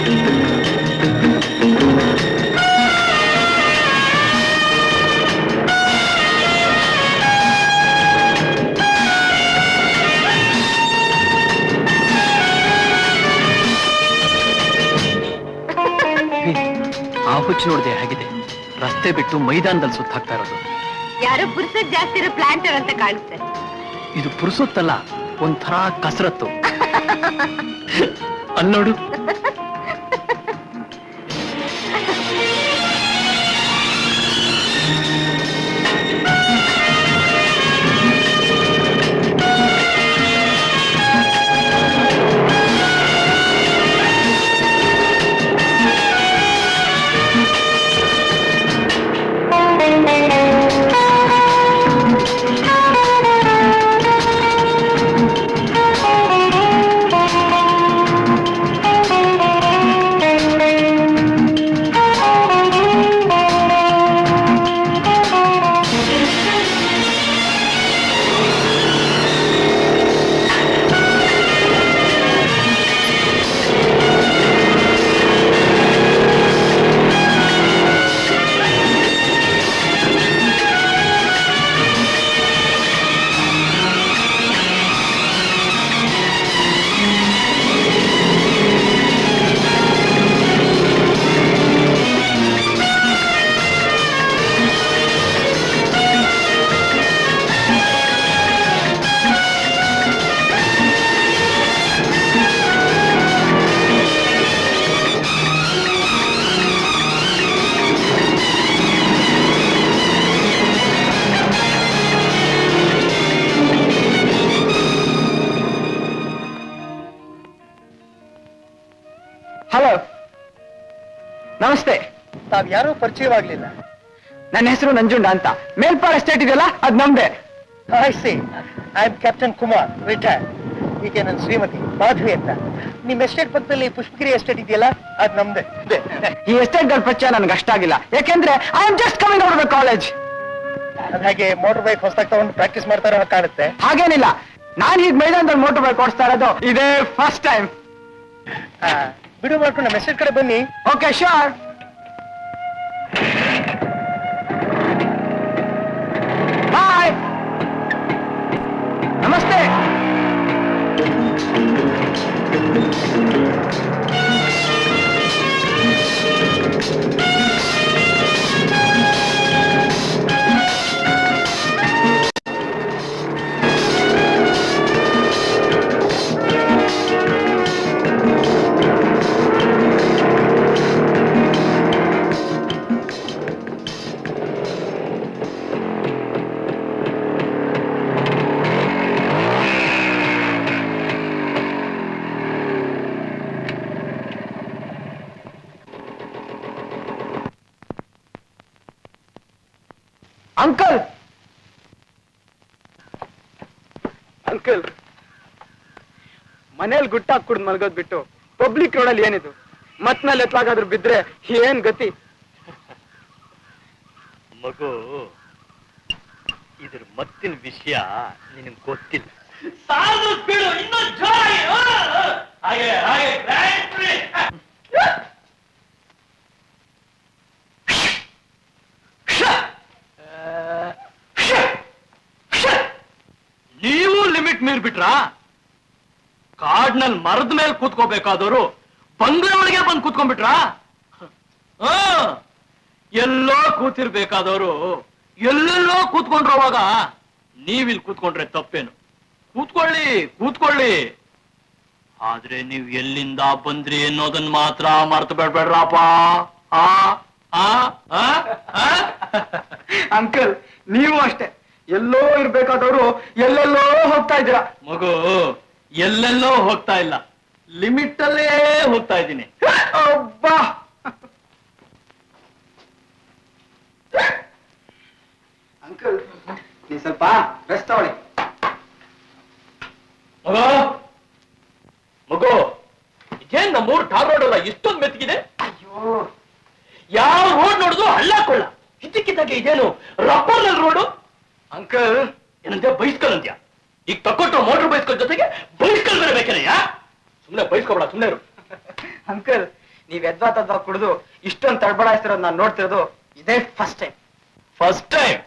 ಆ ಹುಚ್ಚು ನೋಡಿದೆ ಹೇಗಿದೆ ರಸ್ತೆ ಬಿಟ್ಟು ಮೈದಾನದಲ್ಲಿ ಸುತ್ತಾಕ್ತಾ ಇರೋದು ಯಾರೋ ಪುರ್ಸದ್ ಜಾಸ್ತಿ ಇರೋ ಪ್ಲಾಂಟರ್ ಅಂತ ಕಾಣುತ್ತೆ ಇದು ಪುರುಸೊತ್ತಲ್ಲ ಒಂಥರ ಕಸರತ್ತು ಅಲ್ಲೋಡು ಹಲೋ ನಮಸ್ತೆ ತಾವ್ ಯಾರೂ ಪರಿಚಯವಾಗ್ಲಿಲ್ಲ ನನ್ನ ಹೆಸರು ನಂಜುಂಡ ಅಂತ ಮೇಲ್ಪಾಳ ಎಸ್ಟೇಟ್ ಇದೆಯಲ್ಲ ಅದ್ ನಮ್ದೆ I see I am captain Kumar retire ಈಗ ನನ್ನ ಶ್ರೀಮತಿ ಮಾಧವಿ ಅಂತ ನಿಮ್ ಎಸ್ಟೇಟ್ ಪಕ್ಕದಲ್ಲಿ ಪುಷ್ಪಗಿರಿ ಎಸ್ಟೇಟ್ ಇದೆಯಲ್ಲ ಅದ್ ನಮ್ದೆ ಇದೆ. ಈ ಎಸ್ಟೇಟ್ ಗಳ ಪರಿಚಯ ನನ್ಗೆ ಅಷ್ಟ ಆಗಿಲ್ಲ ಯಾಕೆಂದ್ರೆ I am just coming out of college ಅದ್ ಹಾಗೆ ಮೋಟರ್ ಬೈಕ್ ಹೊಸದಾಗಿ ತಗೊಂಡು ಪ್ರಾಕ್ಟೀಸ್ ಮಾಡ್ತಾ ಇರೋ ಹಾಗೆ ಕಾಣುತ್ತೆ ಹಾಗೇನಿಲ್ಲ ನಾನ್ ಹೀಗ್ ಮೈದಾನದಲ್ಲಿ ಮೋಟರ್ ಬೈಕ್ ಓಡಿಸ್ತಾ ಇರೋದು ಇದೇ ಫಸ್ಟ್ ಟೈಮ್ ಆ, ಬಿಡು ಮಾಡ್ಕೊಂಡು ನಮ್ಮ ಎಸ್ಟೇಟ್ ಕಡೆ ಬನ್ನಿ ಓಕೆ ಶೋರ್ ಬಾಯ್ ನಮಸ್ತೆ ಅಂಕಲ್ ಅಂಕಲ್ ಮನೇಲಿ ಗುಟ್ಟಾಕ್ ಕುಡ್ದು ಮಲ್ಗೋದ್ ಬಿಟ್ಟು ಪಬ್ಲಿಕ್ ರೋಡಲ್ಲಿ ಏನಿದು ಮತ್ನಲ್ಲಿ ಎತ್ಲಾಗಾದ್ರೂ ಬಿದ್ರೆ ಏನ್ ಗತಿ ಮಗು ಇದ್ರ ಮತ್ತಿನ ವಿಷಯ ನಿನಗೆ ಗೊತ್ತಿಲ್ಲ ಸಾಲು ಬಿಡು ಇನ್ನೂ ಜೋರಾಗಿ ಆ, ಆ. ಹಾಗೆ ಹಾಗೆ grand free. ನೀವು ಲಿಮಿಟ್ ಮೀರ್ಬಿಟ್ರಾ ಕಾಡ್ನಲ್ಲಿ ಮರದ ಮೇಲೆ ಕೂತ್ಕೋಬೇಕಾದವರು ಬಂಗ್ಲೆ ಒಳಗೆ ಬಂದು ಕೂತ್ಕೊಂಡ್ಬಿಟ್ರಾ ಆ, ಎಲ್ಲೋ ಕೂತಿರ್ಬೇಕಾದವರು ಎಲ್ಲೆಲ್ಲೋ ಕೂತ್ಕೊಂಡ್ರವಾಗ ನೀವಿಲ್ಲಿ ಕೂತ್ಕೊಂಡ್ರೆ ತಪ್ಪೇನು ಕೂತ್ಕೊಳ್ಳಿ ಕೂತ್ಕೊಳ್ಳಿ ಆದ್ರೆ ನೀವು ಎಲ್ಲಿಂದ ಬಂದ್ರಿ ಅನ್ನೋದನ್ನ ಮಾತ್ರ ಮರ್ತು ಬೇಡ್ಬೇಡ್ರಪ್ಪ ಆ ಆ ಆ ಆ? ಅಂಕಲ್ ನೀವು ಅಷ್ಟೇ ಎಲ್ಲೋ ಇರ್ಬೇಕಾದವರು ಎಲ್ಲೆಲ್ಲೋ ಹೋಗ್ತಾ ಇದ್ದೀರಾ ಮಗು ಎಲ್ಲೆಲ್ಲೋ ಹೋಗ್ತಾ ಇಲ್ಲ ಲಿಮಿಟ್ ಅಲ್ಲೇ ಹೋಗ್ತಾ ಇದ್ದೀನಿ ಅಬ್ಬಾ ಅಂಕಲ್ ನೀ ಸ್ವಲ್ಪ ರೆಸ್ಟ್ ತಗೊಳ್ಳಿ ಮಗು ಮಗು ಇದೇನ್ ನಮ್ಮೂರ್ ಟಾರ್ ರೋಡ್ ಅಲ್ಲ ಇಷ್ಟೊಂದು ಮೆತ್ತಗಿದೆ ಅಯ್ಯೋ ಯಾವ ರೋಡ್ ನೋಡಿದ್ರು ಹಳ್ಳ ಕೊಳ್ಳ ಇದ್ದಕ್ಕಿದ್ದಾಗೆ ಇದೇನು ರಬ್ಬರ್ ರೋಡು ಅಂಕಲ್ ಏನಂತೆ ಬೈಸ್ಕಲ್ ಅಂತ್ಯ ಈಗ ತಕ್ಕೊಟ್ಟು ಮೋಟರ್ ಬೈಸ್ಕಲ್ ಜೊತೆಗೆ ಬೈಸ್ಕಲ್ ಬೇರೆ ಬೇಕೇನೆಯಾ ಸುಮ್ನೆ ಬೈಸ್ಕೊಬೇಡ ಸುಮ್ನೆ ಇರು ಅಂಕಲ್ ನೀವ್ ಎದ್ವಾ ತದ್ವಾ ಕುಡಿದು ಇಷ್ಟೊಂದು ತಡಬಡಾಯಿಸ್ತಿರೋದು ನಾನು ನೋಡ್ತಿರೋದು ಇದೇ ಫಸ್ಟ್ ಟೈಮ್ ಫಸ್ಟ್ ಟೈಮ್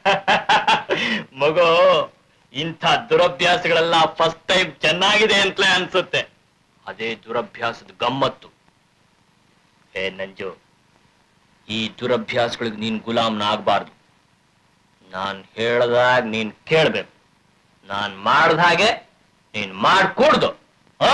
ಮಗು ಇಂಥ ದುರಭ್ಯಾಸಗಳೆಲ್ಲ ಫಸ್ಟ್ ಟೈಮ್ ಚೆನ್ನಾಗಿದೆ ಅಂತಲೇ ಅನ್ಸುತ್ತೆ ಅದೇ ದುರಭ್ಯಾಸದ ಗಮ್ಮತ್ತು ಹೇ ನಂಜು ಈ ದುರಭ್ಯಾಸಗಳಿಗೆ ನೀನ್ ಗುಲಾಮ್ನ ಆಗ್ಬಾರ್ದು ನಾನ್ ಹೇಳ್ದಾಗ ನೀನ್ ಕೇಳ್ಬೇಕು ನಾನ್ ಮಾಡ್ದ ಹಾಗೆ ನೀನ್ ಮಾಡ್ಕೊಡ್ದು ಹಾ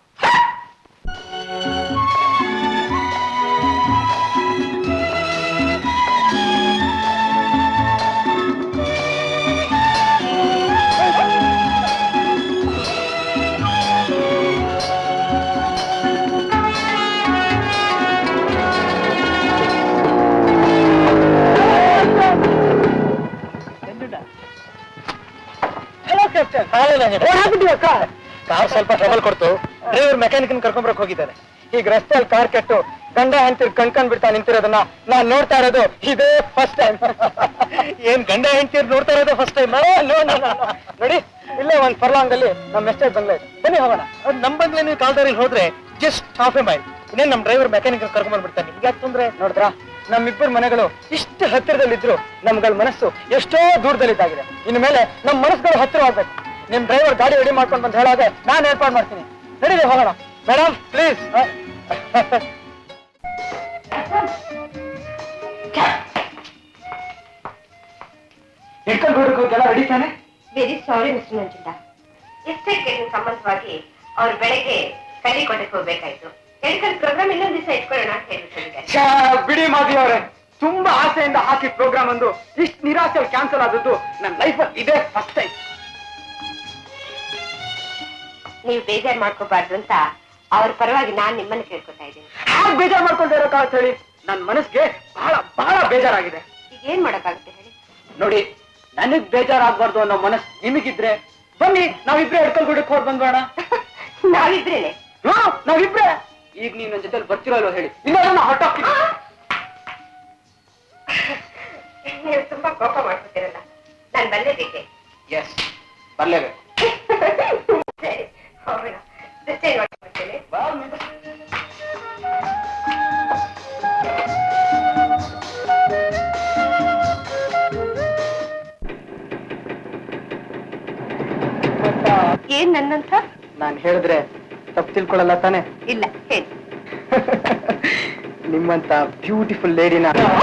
ಹಲೋ ಕ್ಯಾಪ್ಟನ್ ಕಾರ್ ಸ್ವಲ್ಪ ಟ್ರಬಲ್ ಕೊಡ್ತು ಡ್ರೈವರ್ ಮೆಕ್ಯಾನಿಕ್ ಕರ್ಕೊಂಬರಕ್ ಹೋಗಿದ್ದಾರೆ ಈಗ ರಸ್ತೆಯಲ್ಲಿ ಕಾರ್ ಕೆಟ್ಟು ಗಂಡ ಹೆಂಡ್ತಿರ್ ಕಣ್ಕೊಂಡ್ ಬಿಡ್ತಾ ನಿಂತಿರೋದನ್ನ ನಾನ್ ನೋಡ್ತಾ ಇರೋದು ಇದೇ ಫಸ್ಟ್ ಟೈಮ್ ಏನ್ ಗಂಡ ಹೆಂಡತಿ ನೋಡ್ತಾ ಇರೋದೇ ಫಸ್ಟ್ ಟೈಮ್ ನೋಡಿ ಇಲ್ಲೇ ಒಂದ್ ಫರ್ಲಾಂಗ್ ಅಲ್ಲಿ ನಮ್ ಎಸ್ಟೇಟ್ ಬಂಗ್ಲೆ ಇದೆ ಬನ್ನಿ ಹೋಗೋಣ ನಮ್ ಬಂದ್ಲೆ ನೀವು ಕಾಲ್ದಾರಿಲಿ ಹೋದ್ರೆ ಜಸ್ಟ್ ಹಾಫ್ ಎ ಮೈಲ್ ಇನ್ನೇನ್ ನಮ್ ಡ್ರೈವರ್ ಮೆಕ್ಯಾನಿಕ್ ಕರ್ಕೊಂಡ್ ಬಂದ್ಬಿಡ್ತಾನೆ ನಿಮ್ಗೆ ಯಾಕೆ ತೊಂದ್ರೆ ನೋಡಿದ್ರಾ ನಮ್ಮಿಬ್ಬರ ಮನೆಗಳು ಇಷ್ಟು ಹತ್ತಿರದಲ್ಲಿದ್ರು ನಮ್ಗಳ ಮನಸ್ಸು ಎಷ್ಟೋ ದೂರದಲ್ಲಿದ್ದಾಗಿದೆ ಇನ್ನು ಮೇಲೆ ನಮ್ ಮನಸ್ಸುಗಳು ಹತ್ತಿರವಾಗ್ಬೇಕು ನಿಮ್ ಡ್ರೈವರ್ ಗಾಡಿ ರೆಡಿ ಮಾಡ್ಕೊಂಡು ಬಂದು ಹೇಳಾಗೆ ನಾನು ಏರ್ಪಾಡು ಮಾಡ್ತೀನಿ ನಡೀರಿ ಹೋಗೋಣ ಮೇಡಮ್ ಪ್ಲೀಸ್ ಎಡ್ಕೊಂಡು ಹುಡುಕೋಕೆಲ್ಲ ರೆಡಿ ತಾನೆ very sorry mister Nanjunda estate ಗೇಟಿನ ಸಂಬಂಧವಾಗಿ ಅವ್ರು ಬೆಳಗ್ಗೆ ಕಲಿಕೊಟ್ಟಕ್ಕೆ ಹೋಗ್ಬೇಕಾಯ್ತು ಎಡ್ಕಲ್ ಪ್ರೋಗ್ರಾಮ್ ಇನ್ನೊಂದ್ ದಿವಸ ಇಟ್ಕೊಳ್ಳೋಣ ಅಂತ ಹೇಳ್ಬಿಟ್ಟಿದ್ದಾರೆ ಛಾ, ಬಿಡಿ ಮಾದಿ ಅವರೇ ತುಂಬಾ ಆಸೆಯಿಂದ ಹಾಕಿ ಪ್ರೋಗ್ರಾಮ್ ಒಂದು ಇಷ್ಟು ನಿರಾಸೆಯಲ್ಲಿ ಕ್ಯಾನ್ಸಲ್ ಆದದ್ದು ನನ್ನ ಲೈಫಲ್ಲಿ ಇದೇ ಫಸ್ಟ್ ಟೈಮ್ ನೀವು ಬೇಜಾರ್ ಮಾಡ್ಕೋಬಾರ್ದು ಅಂತ ಅವ್ರ ಪರವಾಗಿ ನಾನ್ ನಿಮ್ಮನ್ನ ಕೇಳ್ಕೊತಾ ಇದ್ದೀನಿ ಯಾಕೆ ಬೇಜಾರ್ ಮಾಡ್ಕೊಳ್ತಾ ಇರೋಕ್ಕಾಗತ್ತೆ ಹೇಳಿ ನನ್ನ ಮನಸ್ಸಿಗೆ ಬಹಳ ಬಹಳ ಬೇಜಾರಾಗಿದೆ ಈಗ ಏನ್ ಮಾಡಕ್ಕಾಗುತ್ತೆ ಹೇಳಿ ನೋಡಿ ನನಗ್ ಬೇಜಾರಾಗ್ಬಾರ್ದು ಅನ್ನೋ ಮನಸ್ಸು ನಿಮಗಿದ್ರೆ ಬನ್ನಿ ನಾವಿಬ್ರೇ ಹಿಡ್ಕೊಂಡು ಗುಡಕ್ಕೆ ಹೋಗಿ ಬಂದ್ಬೋಣ ನಾವಿಬ್ರೇನೆ ಹಾ ನಾವಿಬ್ರೇ ಈಗ ನೀವು ನನ್ನ ಜೊತೆ ಬರ್ತಿರೋಲ್ವ ಹೇಳಿ ಇಲ್ಲ ನಾನು ಹೊಟ್ಟೋಗ್ತೀನಿ ನೀವು ತುಂಬಾ ಕೋಪ ಮಾಡ್ಕೊತಿರಲ್ಲ ನಾನ್ ಬಂದಿದ್ದಕ್ಕೆ ಎಸ್ ಬರ್ಲೇಬೇಕು ಸರಿ ಹೋಗೋಣ ಡ್ರೆಸ್ ಚೇಂಜ್ ಮಾಡ್ಕೊಳ್ತೇನೆ ಏನ್ ನನ್ನಂತ ನಾನು ಹೇಳಿದ್ರೆ ತಪ್ಪು ತಿಳ್ಕೊಳ್ಳಲ್ಲ ತಾನೆ ಇಲ್ಲ ಹೇಳಿ ನಿಮ್ಮಂತ ಬ್ಯೂಟಿಫುಲ್ ಲೇಡಿನ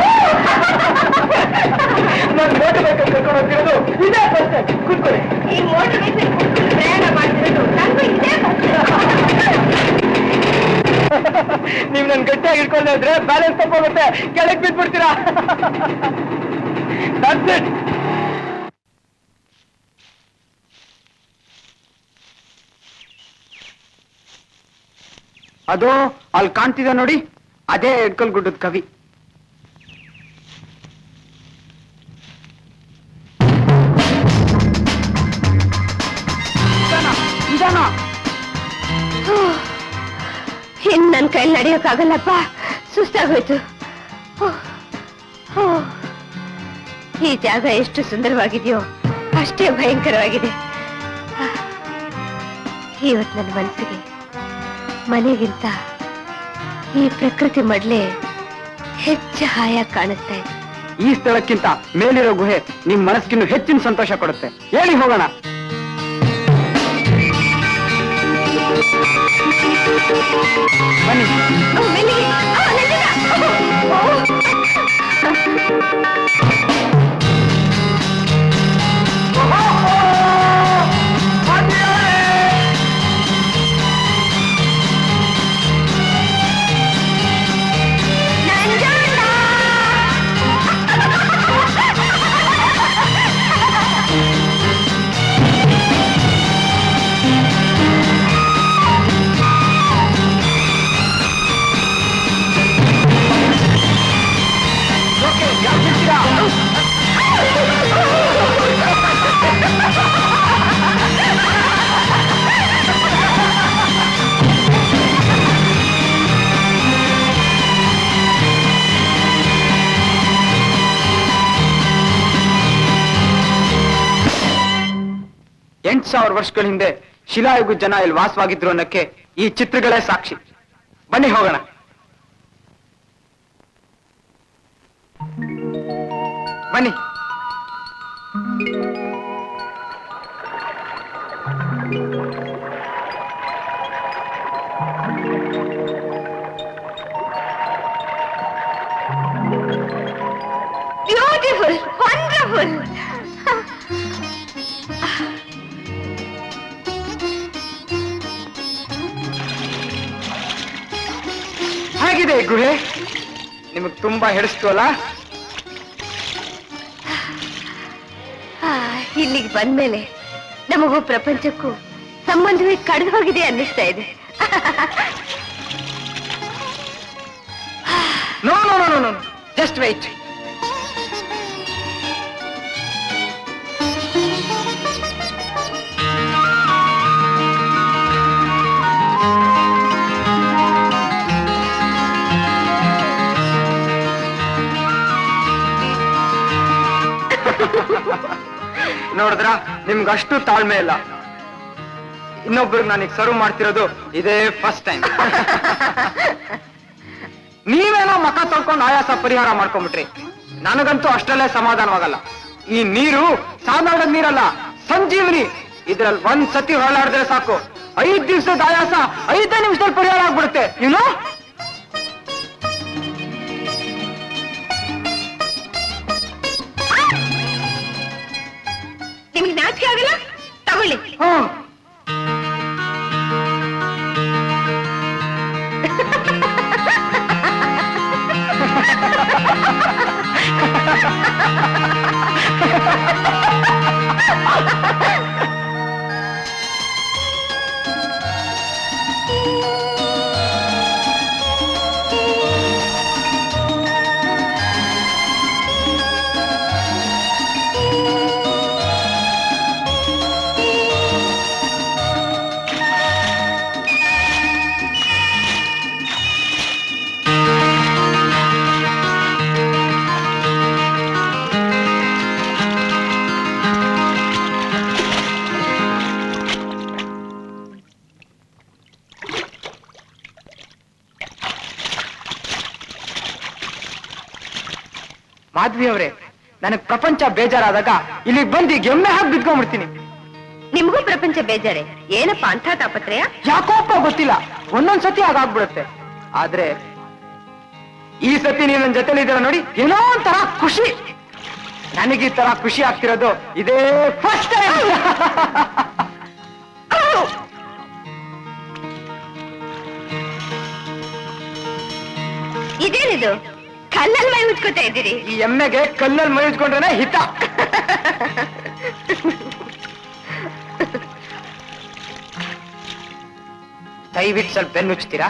ನಾನು ನೋಡ್ಬೇಕಂತ ಕರ್ಕೊಂಡು ಹೋಗ್ತಿರೋದು ಇದೇ first time. ಕೂತ್ಕೊಳ್ಳಿ ಈ ಮೋಟಿವೇಶನ್ ಪ್ರಯಾಣ ಮಾಡ್ತಿರೋದು ನನಗೂ ಇದೇ ನೀವ್ ನನ್ ಗಟ್ಟಿಯಾಗಿ ಇಟ್ಕೊಂಡೆ ಇದ್ರೆ ಬ್ಯಾಲೆನ್ಸ್ ತಪ್ಪೋಗುತ್ತೆ ಕೆಳಗ್ ಬಿದ್ಬಿಡ್ತೀರಾ That's it. ಅದು ಅಲ್ಲಿ ಕಾಣ್ತಿದೆ ನೋಡಿ ಅದೇ ಎಡ್ಕಲ್ ಗುಡ್ಡದ ಕವಿ ನಿಧಾನ, ನಿಧಾನ ಇನ್ ನನ್ ಕೈಲಿ ನಡೆಯೋಕ್ಕಾಗಲ್ಲಪ್ಪ ಸುಸ್ತಾಗೋಯ್ತು ಹೋ, ಹೋ. ಈ ಜಾಗ ಎಷ್ಟು ಸುಂದರವಾಗಿದೆಯೋ ಅಷ್ಟೇ ಭಯಂಕರವಾಗಿದೆ ಇವತ್ ನನ್ನ ಮನಸ್ಸಿಗೆ ಮನೆಗಿಂತ ಈ ಪ್ರಕೃತಿ ಮಡ್ಲೆ ಹೆಚ್ಚು ಹಾಯಾಗಿ ಕಾಣಿಸ್ತಾ ಇದೆ ಈ ಸ್ಥಳಕ್ಕಿಂತ ಮೇಲಿರೋ ಗುಹೆ ನಿಮ್ ಮನಸ್ಸಿಗಿನ್ನು ಹೆಚ್ಚಿನ ಸಂತೋಷ ಕೊಡುತ್ತೆ ಹೇಳಿ ಹೋಗೋಣ ಬನ್ನಿ ಓ, ಮೆಲ್ಲಿಗೆ. ಆ, ನಂಜುಂಡ. ಓ, ಓ. ಎಂಟು ಸಾವಿರ ವರ್ಷಗಳ ಹಿಂದೆ ಶಿಲಾಯುಗ ಜನ ಇಲ್ಲಿ ವಾಸವಾಗಿದ್ರು ಅನ್ನಕ್ಕೆ ಈ ಚಿತ್ರಗಳೇ ಸಾಕ್ಷಿ ಬನ್ನಿ ಹೋಗೋಣ ಬನ್ನಿ ಬ್ಯೂಟಿಫುಲ್ ವಂಡರ್ಫುಲ್ ಹೇಗಿದೆ ಈ ಗುಹೆ ನಿಮಗ್ ತುಂಬಾ ಹಿಡಿಸ್ತು ಅಲ್ಲ ಇಲ್ಲಿಗೆ ಬಂದ್ಮೇಲೆ ನಮಗೂ ಪ್ರಪಂಚಕ್ಕೂ ಸಂಬಂಧವೇ ಕಳೆದು ಹೋಗಿದೆ ಅನ್ನಿಸ್ತಾ ಇದೆ no no no no no just wait ನೋಡಿದ್ರ ನಿಮ್ಗೆ ಅಷ್ಟು ತಾಳ್ಮೆ ಇಲ್ಲ ಇನ್ನೊಬ್ರಿಗೆ ನನಗೆ ಸರ್ವ್ ಮಾಡ್ತಿರೋದು ಇದೇ ಫಸ್ಟ್ ಟೈಮ್ ನೀವೇನೋ ಮಕ ತೊಳ್ಕೊಂಡು ಆಯಾಸ ಪರಿಹಾರ ಮಾಡ್ಕೊಂಡ್ಬಿಟ್ರಿ ನನಗಂತೂ ಅಷ್ಟರಲ್ಲೇ ಸಮಾಧಾನವಾಗಲ್ಲ ಈ ನೀರು ಸಾಧಾರಣ ನೀರಲ್ಲ ಸಂಜೀವನಿ ಇದ್ರಲ್ಲಿ ಒಂದ್ ಸತಿ ಹೊರಳಾಡಿದ್ರೆ ಸಾಕು ಐದ್ ದಿವ್ಸದ ಆಯಾಸ ಐದೇ ನಿಮಿಷದಲ್ಲಿ ಪರಿಹಾರ ಆಗ್ಬಿಡುತ್ತೆ ಏನು ನಿಮ್ಗೆ ನಾಚಿಕೆ ಆಗಲ್ಲ ತಗೊಳ್ಳಿ ಹ್ಮ್ ಮಾಧವಿ ಅವರೇ ನನಗ್ ಪ್ರಪಂಚ ಬೇಜಾರಾದಾಗ ಇಲ್ಲಿಗೆ ಬಂದು ಈಗ ಎಮ್ಮೆ ಹಾಕಿ ಬಿದ್ಕೊಂಡ್ಬಿಡ್ತೀನಿ ನಿಮ್ಗೂ ಪ್ರಪಂಚ ಬೇಜಾರೆ ಏನಪ್ಪ ಅಂಥ ತಾಪತ್ರಯ ಯಾಕೋಪ್ಪ ಗೊತ್ತಿಲ್ಲ ಒಂದೊಂದ್ ಸತಿ ಹಾಗಾಗ್ಬಿಡುತ್ತೆ ಆದ್ರೆ ಈ ಸತಿ ನೀವು ನನ್ನ ಜೊತೆಲಿ ಇದ್ದೀರ ನೋಡಿ ಏನೋ ಒಂಥರ ಖುಷಿ ನನಗೆ ಈ ತರ ಖುಷಿ ಆಗ್ತಿರೋದು ಇದೇ ಫಸ್ಟ್ ಟೈಮ್ ಇದೇನಿದು ಕಲ್ಲಲ್ಲಿ ಮೈ ಉಜ್ಕೋತಾ ಇದ್ದೀರಿ ಈ ಎಮ್ಮೆಗೆ ಕಲ್ಲಲ್ಲಿ ಮೈ ಉಜ್ಕೊಂಡ್ರೆ ಹಿತ ದಯವಿಟ್ಟು ಸ್ವಲ್ಪ ಬೆನ್ನು ಉಚ್ತೀರಾ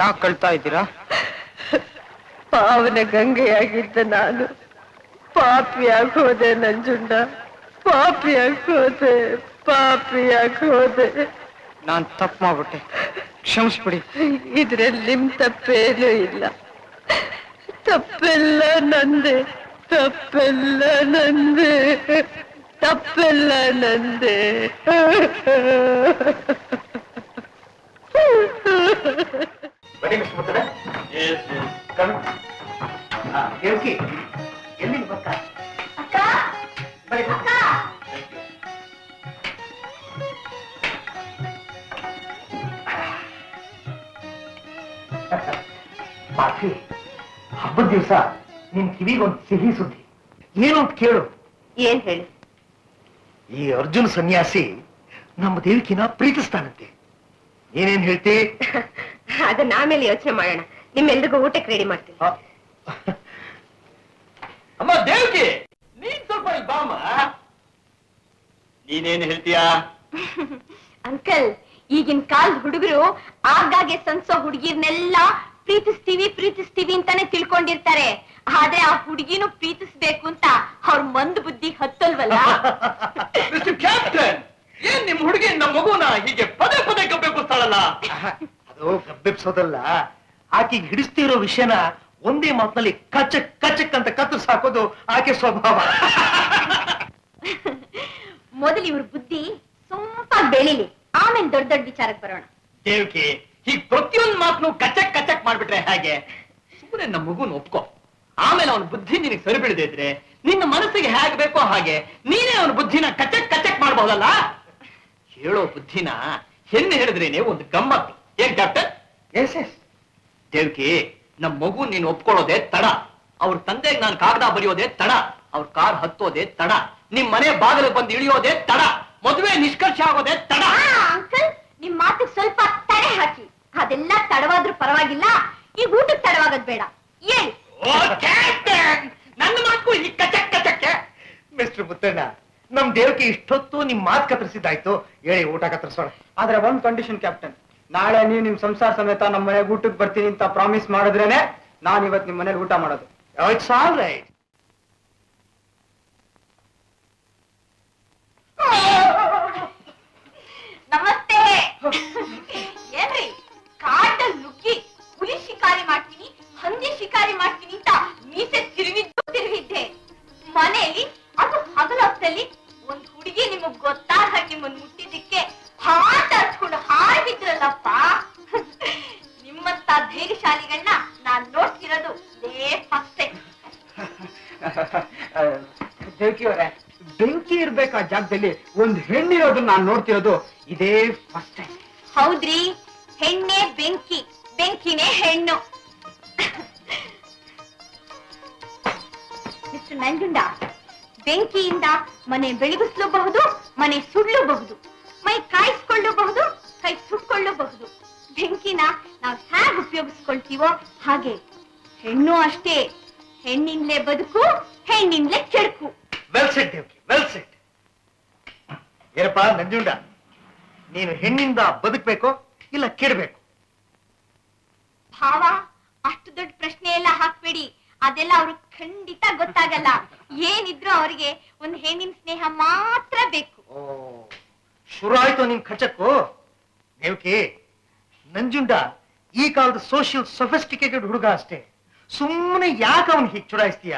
ಯಾಕೆ ಕಳ್ತಾ ಇದ್ದೀರಾ ಪಾವನ ಗಂಗೆಯಾಗಿದ್ದ ನಾನು ಪಾಪಿಯಾಗಿ ಹೋದೆ ನಂಜುಂಡ ಪಾಪಿಯಾಗಿ ಹೋದೆ ಪಾಪಿಯಾಗಿ ಹೋದೆ ನಾನ್ ತಪ್ಪು ಮಾಡ್ಬಿಟ್ಟೆ ಕ್ಷಮಿಸ್ಬಿಡಿ ಇದ್ರಲ್ಲಿ ನಿಮ್ ತಪ್ಪೇನೂ ಇಲ್ಲ ತಪ್ಪೆಲ್ಲ ನಂದೆ ತಪ್ಪೆಲ್ಲ ನಂದೆ ತಪ್ಪೆಲ್ಲ ನಂದೆ ಬನ್ನಿ ಮಿಸ್ಟರ್ ಮುತ್ತಣ್ಣ ಕಣ್ಣು ಹಾ, ದೇವಕಿ ಎಲ್ಲಿಗೆ ಬಕ್ಕ ಬನ್ನಿ ಪಾಪಿ ಹಬ್ಬದ ದಿವಸ ನಿನ್ ಕಿವಿಗೊಂದು ಸಿಹಿ ಸುದ್ದಿ ಏನು ಅಂತ ಕೇಳು ಏನ್ ಹೇಳಿ ಈ ಅರ್ಜುನ್ ಸನ್ಯಾಸಿ ನಮ್ಮ ದೇವಿಕಿನ ಪ್ರೀತಿಸ್ತಾನಂತೆ ಏನೇನ್ ಹೇಳ್ತಿ ಅದನ್ನ ಆಮೇಲೆ ಯೋಚನೆ ಮಾಡೋಣ ನಿಮ್ಮೆಲ್ರಿಗೂ ಊಟಕ್ಕೆ ರೆಡಿ ಮಾಡ್ತೀನಿ ಆ, ಅಮ್ಮ ದೇವ್ಕಿ ನೀನ್ ಸ್ವಲ್ಪ ಇಲ್ಲಿ ಬಾಮ್ಮ ನೀನೇನ್ ಹೇಳ್ತೀಯಾ ಅಂಕಲ್ ಈಗಿನ ಕಾಲದ ಹುಡುಗರು ಆಗಾಗ್ಗೆ ಸನ್ಸೋ ಹುಡುಗಿರ್ನೆಲ್ಲ ಪ್ರೀತಿಸ್ತೀವಿ ಪ್ರೀತಿಸ್ತೀವಿ ಅಂತಾನೆ ತಿಳ್ಕೊಂಡಿರ್ತಾರೆ ಆದ್ರೆ ಆ ಹುಡುಗಿನೂ ಪ್ರೀತಿಸ್ಬೇಕು ಅಂತ ಅವ್ರ ಮಂದ್ ಬುದ್ಧಿ ಹತ್ತಲ್ವಲ್ಲ ಮಿಸ್ಟರ್ ಕ್ಯಾಪ್ಟನ್ ಏನ್ ನಿಮ್ ಹುಡುಗಿ ನಮ್ಮ ಮಗುನ ಹೀಗೆ ಪದೇ ಪದೇ ಕಬ್ಬೆಬ್ಬಿಸ್ತಾಳಲ್ಲ ಅದು ಗಬ್ಬೆಬ್ಸೋದಲ್ಲ ಆಕೆಗೆ ಹಿಡಿಸ್ತಿರೋ ವಿಷಯನ ಒಂದೇ ಮಾತಿನಲ್ಲಿ ಕಚಕ್ ಕಚಕ್ ಅಂತ ಕತ್ತರಿಸಿ ಹಾಕೋದು ಆಕೆ ಸ್ವಭಾವ ಮೊದಲು ಇವ್ರ ಬುದ್ಧಿ ಸೊಂಪಾಗಿ ಬೆಳಿಲಿ ಆಮೇಲೆ ದೊಡ್ಡ ದೊಡ್ಡ ವಿಚಾರಕ್ಕೆ ಬರೋಣ ದೇವ್ಕಿ ಹೀಗ್ ಪ್ರತಿಯೊಂದ್ ಮಾತನ್ನು ಕಚಕ್ ಕಚಕ್ ಮಾಡ್ಬಿಟ್ರೆ ಹೇಗೆ ಸುಮ್ಮನೆ ನಮ್ಮ ಮಗುನ ಒಪ್ಕೋ ಆಮೇಲೆ ಅವನ ಬುದ್ಧಿ ನಿನಗೆ ಸರಿ ಬೀಳದೆ ಇದ್ರೆ ನಿನ್ನ ಮನಸ್ಸಿಗೆ ಹೇಗ್ ಬೇಕೋ ಹಾಗೆ ನೀನೇ ಅವನ ಬುದ್ಧಿನ ಕಚಕ್ ಕಚಕ್ ಮಾಡಬಹುದಲ್ಲ ಹೇಳೋ ಬುದ್ಧಿನ ಹೆಣ್ಣು ಹೇಳಿದ್ರೇನೆ ಒಂದು ಗಮ್ಮತ್ತು ಏನ್ ಕ್ಯಾಪ್ಟನ್ ಎಸ್ ಎಸ್ ದೇವ್ಕಿ ನಮ್ ಮಗು ನೀನ್ ಒಪ್ಕೊಳ್ಳೋದೇ ತಡ ಅವ್ರ ತಂದೆಗೆ ನಾನು ಕಾಗದ ಬರೆಯೋದೇ ತಡ ಅವ್ರ ಕಾರ್ ಹತ್ತೋದೇ ತಡ ನಿಮ್ ಮನೆ ಬಾಗಿಲು ಬಂದು ಇಳಿಯೋದೇ ತಡ ಮದುವೆ ನಿಷ್ಕರ್ಷ ಆಗೋದೇ ತಡ ಅಂಕಲ್ ನಿಮ್ ಮಾತಿಗೆ ಸ್ವಲ್ಪ ತಡೆ ಹಾಕಿ ಅದೆಲ್ಲ ತಡವಾದ್ರೂ ಪರವಾಗಿಲ್ಲ ಈಗ ಊಟಕ್ಕೆ ತಡವಾಗದ್ ಬೇಡ ಏನ್ ಓ, ಕ್ಯಾಪ್ಟನ್! ನನ್ನ ಮಾತು ಈ ಕಚಕ್ ಕಚಕ್ಕೆ ಮಿಸ್ಟರ್ ಮುತ್ತಣ್ಣ ನಮ್ ದೇವಕ್ಕೆ ಇಷ್ಟೊತ್ತು ನಿಮ್ ಮಾತು ಕತ್ತರಿಸಿದ್ದಾಯ್ತು ಹೇಳಿ ಊಟ ಕತ್ತರಿಸೋಣ ಆದ್ರೆ ಒಂದ್ ಕಂಡೀಷನ್ ಕ್ಯಾಪ್ಟನ್ ನಾಳೆ ನೀವು ನಿಮ್ ಸಂಸಾರ ಸಮೇತ ನಮ್ಮ ಮನೆಗೆ ಊಟಕ್ಕೆ ಬರ್ತೀನಿ ಅಂತ ಪ್ರಾಮಿಸ್ ಮಾಡಿದ್ರೇನೆ ನಾನ್ ಇವತ್ ನಿಮ್ ಮನೇಲಿ ಊಟ ಮಾಡೋದು ಇಟ್ಸ್ ಆಲ್ ರೈಟ್ ನಮಸ್ತೆ ಏನ್ರಿ ಕಾಟಲ್ ನುಗ್ಗಿ ಹುಲಿ ಶಿಕಾರಿ ಮಾಡ್ತೀನಿ ಹಂದಿ ಶಿಕಾರಿ ಮಾಡ್ತೀನಿ ಅಂತ ಮೀಸೆ ತಿರುವಿದ್ದು ತಿರುವಿದ್ದೆ ಮನೆಯಲ್ಲಿ ಅದು ಹಗಲೊತ್ತಲ್ಲಿ ಒಂದ್ ಹುಡುಗಿ ನಿಮಗ್ ಗೊತ್ತಾಗ ನಿಮ್ಮನ್ ಮುಟ್ಟಿದ್ದಕ್ಕೆ ಹಾಟ್ ಹಚ್ಕೊಂಡು ಹಾರಿದ್ರಲ್ಲಪ್ಪ ನಿಮ್ಮಂತ ಧೈರ್ಯಶಾಲಿಗಳನ್ನ ನಾನ್ ನೋಡ್ತಿರೋದು ಇದೇ ಫಸ್ಟ್ ಟೈಮ್ ದೇವಕಿ ಅವರೇ ಬೆಂಕಿ ಇರ್ಬೇಕು ಆ ಜಾಗದಲ್ಲಿ ಒಂದ್ ಹೆಣ್ಣಿರೋದನ್ನ ನಾನ್ ನೋಡ್ತಿರೋದು ಇದೇ ಫಸ್ಟ್ ಟೈಮ್ ಹೌದ್ರಿ ಹೆಣ್ಣೆ ಬೆಂಕಿ ಬೆಂಕಿನೇ ಹೆಣ್ಣು ಮಿಸ್ಟರ್ ನಂಜುಂಡ ಬೆಂಕಿಯಿಂದ ಮನೆ ಬೆಳಗಿಸ್ಲೂಬಹುದು ಮನೆ ಸುಡ್ಲೂಬಹುದು ಮೈ ಕಾಯಿಸ್ಕೊಳ್ಳಬಹುದು ಕೈ ಸುಟ್ಕೊಳ್ಳಬಹುದು ಬೆಂಕಿನ ನಾವು ಹೇಗೆ ಉಪಯೋಗಿಸ್ಕೊಳ್ತೀವೋ ಹಾಗೆ ಹೆಣ್ಣು ಅಷ್ಟೇ ಹೆಣ್ಣಿಂದಲೇ ಬದುಕು ಹೆಣ್ಣಿಂದಲೇ ಕೆಡುಕು well set Devaki well set ಏನಪ್ಪ ನಂಜುಂಡ ನೀನು ಹೆಣ್ಣಿಂದ ಬದುಕ್ಬೇಕೋ ಇಲ್ಲ ಕೆಡಬೇಕು ಭಾವ ಅಷ್ಟು ದೊಡ್ಡ ಪ್ರಶ್ನೆ ಎಲ್ಲ ಹಾಕ್ಬೇಡಿ ಅದೆಲ್ಲ ಅವ್ರಿಗೆ ಖಂಡಿತ ಗೊತ್ತಾಗಲ್ಲ ಏನಿದ್ರು ಅವ್ರಿಗೆ ಒಂದು ಹೆಣ್ಣಿನ ಸ್ನೇಹ ಮಾತ್ರ ಬೇಕು ಓ ಶುರು ಆಯ್ತು ನಿನ್ ಖಚಕ್ಕು ದೇವಕಿ ನಂಜುಂಡ ಈ ಕಾಲದ ಸೋಷಿಯಲ್ ಸೊಫಿಸ್ಟಿಕೇಟೆಡ್ ಹುಡುಗ ಅಷ್ಟೇ ಸುಮ್ಮನೆ ಯಾಕೆ ಅವನ್ ಹೀಗೆ ಚುಡಾಯಿಸ್ತೀಯ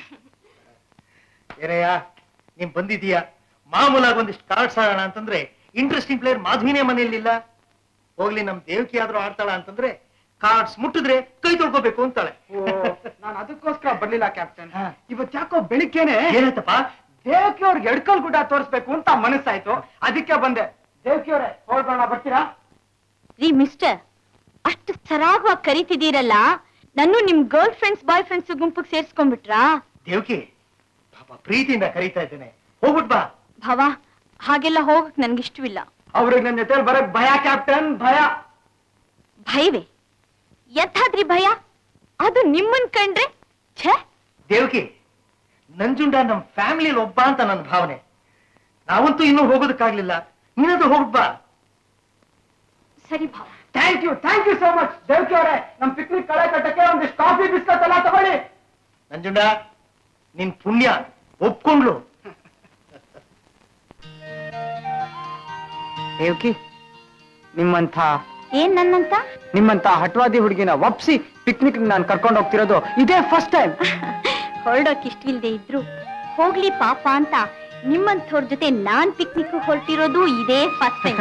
ಏನಯ್ಯ ನೀನ್ ಬಂದಿದೀಯ ಮಾಮೂಲಾಗಿ ಒಂದಿಷ್ಟು ಕಾರ್ಡ್ಸ್ ಆಡೋಣ ಅಂತಂದ್ರೆ ಇಂಟ್ರೆಸ್ಟಿಂಗ್ ಪ್ಲೇಯರ್ ಮಾಧವಿನೇ ಮನೆಯಲ್ಲಿಲ್ಲ ಹೋಗ್ಲಿ ನಮ್ ದೇವಕಿ ಆದ್ರೂ ಆಡ್ತಾಳ ಅಂತಂದ್ರೆ ಕಾರ್ಡ್ಸ್ ಮುಟ್ಟಿದ್ರೆ ಕೈ ತೊಳ್ಕೋಬೇಕು ಅಂತಾಳೆ ನಾನು ಅದಕ್ಕೋಸ್ಕರ ಬರ್ಲಿಲ್ಲ ಕ್ಯಾಪ್ಟನ್ ಹಾ. ಇವತ್ ಯಾಕೋ ಬೆಳಿಗ್ಗೆನೆ ಏನಾಯ್ತಪ್ಪ ದೇವಕಿ ಅವ್ರಿಗೆ ಎಡ್ಕಲ್ ಗುಡ್ಡ ತೋರಿಸ್ಬೇಕು ಅಂತ ಮನಸ್ಸಾಯ್ತು ಅದಕ್ಕೆ ಬಂದೆ ದೇವಕಿ ಅವರೇ ಹೋಗೋಣ ಬರ್ತೀರಾ ರೀ ಮಿಸ್ಟರ್ ಅಷ್ಟು ಸರಾಗವಾಗಿ ಕರಿತಿದ್ದೀರಲ್ಲ ನಾನು ನಿಮ್ ಗರ್ಲ್ ಫ್ರೆಂಡ್ಸ್ ಬಾಯ್ ಫ್ರೆಂಡ್ಸ್ ಗುಂಪಿಗೆ ಸೇರ್ಸ್ಕೊಂಡ್ಬಿಟ್ರಾ ದೇವಕಿ ಪಾಪ ಪ್ರೀತಿಯಿಂದ ಕರೀತಾ ಇದ್ದೇನೆ ಹೋಗ್ಬಿಟ್ ಬಾ ಭವ ಹಾಗೆಲ್ಲ ಹೋಗಕ್ ನನ್ಗಿಷ್ಟವಿಲ್ಲ ಅವ್ರಿಗೆ ನನ್ನ ಜೊತೆ ಬರಕ್ ಭಯ ಕ್ಯಾಪ್ಟನ್ ಭಯ ಭಯವೇ ಎಂಥಾದ್ರಿ ಭಯ ಅದು ನಿಮ್ಮನ್ ಕಂಡ್ರೆ ಛೇ ದೇವಕಿ ನಂಜುಂಡ ನಮ್ ಫ್ಯಾಮಿಲಿಯಲ್ಲಿ ಒಬ್ಬ ಅಂತ ನನ್ನ ಭಾವನೆ ನಾವಂತೂ ಇನ್ನೂ ಹೋಗೋದಕ್ಕಾಗ್ಲಿಲ್ಲ ನೀನಾದ್ರೂ ಹೋಗ್ಬಾ ಸರಿ ಭಾವ thank you thank you so much Devaki ಅವರೇ ನಮ್ ಪಿಕ್ನಿಕ್ ಕಳೆ ಕಟ್ಟಕ್ಕೆ ಒಂದಿಷ್ಟು ಕಾಫಿ ಬಿಸ್ಕತ್ ಎಲ್ಲ ತಗೊಳ್ಳಿ ನಂಜುಂಡ ನಿನ್ ಪುಣ್ಯ ಒಪ್ಕೊಂಡ್ಲು ದೇವ್ಕಿ ನಿಮ್ಮಂಥ ಏನ್ ನನ್ನಂತ ನಿಮ್ಮಂತ ಹಟ್ವಾದಿ ಹುಡುಗಿನ ಒಪ್ಸಿ ಪಿಕ್ನಿಕ್ ನಾನು ಕರ್ಕೊಂಡು ಹೋಗ್ತಿರೋದು ಇದೇ ಫಸ್ಟ್ ಟೈಮ್ ಹೊರಡೋಕ್ ಇಷ್ಟವಿಲ್ದೆ ಇದ್ರು ಹೋಗ್ಲಿ ಪಾಪ ಅಂತ ನಿಮ್ಮಂಥವ್ರ ಜೊತೆ ನಾನ್ ಪಿಕ್ನಿಕ್ ಹೊರಟಿರೋದು ಇದೇ ಫಸ್ಟ್ ಟೈಮ್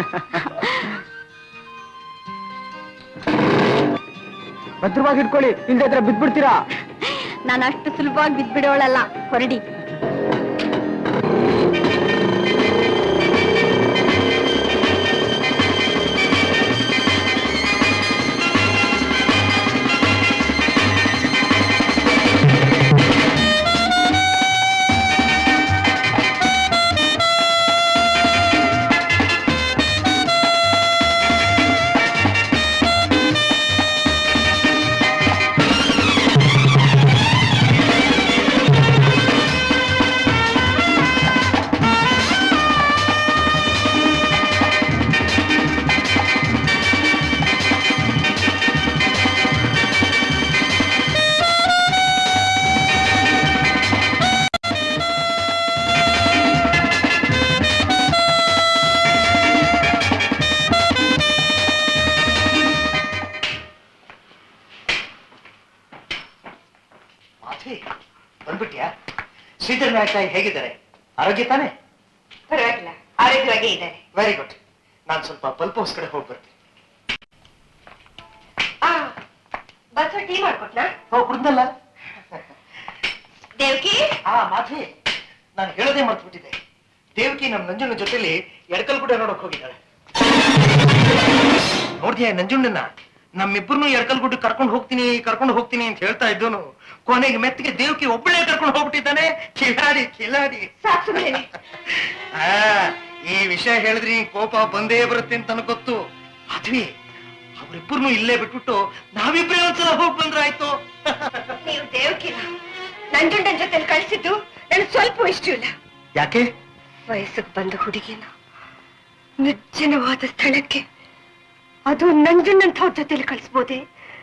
ಭದ್ರವಾಗಿ ಇಟ್ಕೊಳ್ಳಿ ಇಲ್ದೇ ಇದ್ರೆ ಬಿದ್ಬಿಡ್ತೀರಾ ನಾನು ಅಷ್ಟು ಸುಲಭವಾಗಿ ಬಿದ್ಬಿಡೋಳಲ್ಲ ಹೊರಡಿ ಮಾಧವಿ ಬಂದ್ಬಿಟ್ಯಾ ಶ್ರೀಧರ್ ನಾಯಕ ಹೇಗಿದ್ದಾರೆ ಆರೋಗ್ಯ ತಾನೆ ಪರವಾಗಿಲ್ಲ ಆರೋಗ್ಯವಾಗೇ ಇದ್ದಾರೆ ವೆರಿ ಗುಡ್ ನಾನು ಸ್ವಲ್ಪ ಪಲ್ಪ್ ಹೌಸ್ ಕಡೆ ಹೋಗಿ ಬರ್ತೀನಿ ಆ ಬಸ್ ಟೀ ಮಾಡ್ಕೊಟ್ನಾ ಹೋಗಿ ಕುಡ್ದಲ್ಲ ದೇವ್ಕಿ ಆ ಮಾಧವಿ ನಾನು ಹೇಳೋದೇ ಮರ್ತ್ಬಿಟ್ಟಿದ್ದೆ ದೇವಕಿ ನಮ್ಮ ನಂಜುಣ್ಣ ಜೊತೆಲಿ ಎಡಕಲ್ಗುಡ್ಡ ನೋಡಕ್ ಹೋಗಿದ್ದಾಳೆ ನೋಡ್ತೀಯ ನಂಜುಣ್ಣನ ನಮ್ಮಿಬ್ಬರನ್ನು ಎಡಕಲ್ಗುಡ್ಡ ಕರ್ಕೊಂಡು ಹೋಗ್ತೀನಿ ಕರ್ಕೊಂಡು ಹೋಗ್ತೀನಿ ಅಂತ ಹೇಳ್ತಾ ಇದ್ದೋನು ಕೊನೆಗೆ ಮೆತ್ತಿಗೆ ದೇವಕಿ ಒಬ್ಬಳೇ ಕರ್ಕೊಂಡು ಹೋಗ್ಬಿಟ್ಟಿದ್ದಾನೆ ಕಿಲಾಡಿ ಕಿಲಾಡಿ ಸಾಕ್ ಸುಮ್ನಿರಿ. ಆ ಈ ವಿಷಯ ಹೇಳಿದ್ರಿ ನಿಂಗ್ ಕೋಪ ಬಂದೇ ಬರುತ್ತೆ ಅಂತ ನನಗ್ ಗೊತ್ತು ಮಾಧವಿ ಅವರಿಬ್ಬರನ್ನು ಇಲ್ಲೇ ಬಿಟ್ಬಿಟ್ಟು ನಾವಿಬ್ರೇ ಒಂದ್ಸಲ ಹೋಗಿ ಬಂದ್ರೆ ಆಯ್ತು ನೀವು ದೇವ್ಕಿನ ನಂಜುಂಡನ್ ಜೊತೆ ಕಳಿಸಿದ್ದು ನನಗೆ ಸ್ವಲ್ಪ ಇಷ್ಟ ಇಲ್ಲ ಯಾಕೆ ವಯಸ್ಸಿಗೆ ಬಂದ ಹುಡುಗಿನ ನಿರ್ಜನವಾದ ಸ್ಥಳಕ್ಕೆ ಅದು ನಂಜುಂಡಂಥವ್ರ ಜೊತೆಲಿ ಕಳಿಸ್ಬೋದೆ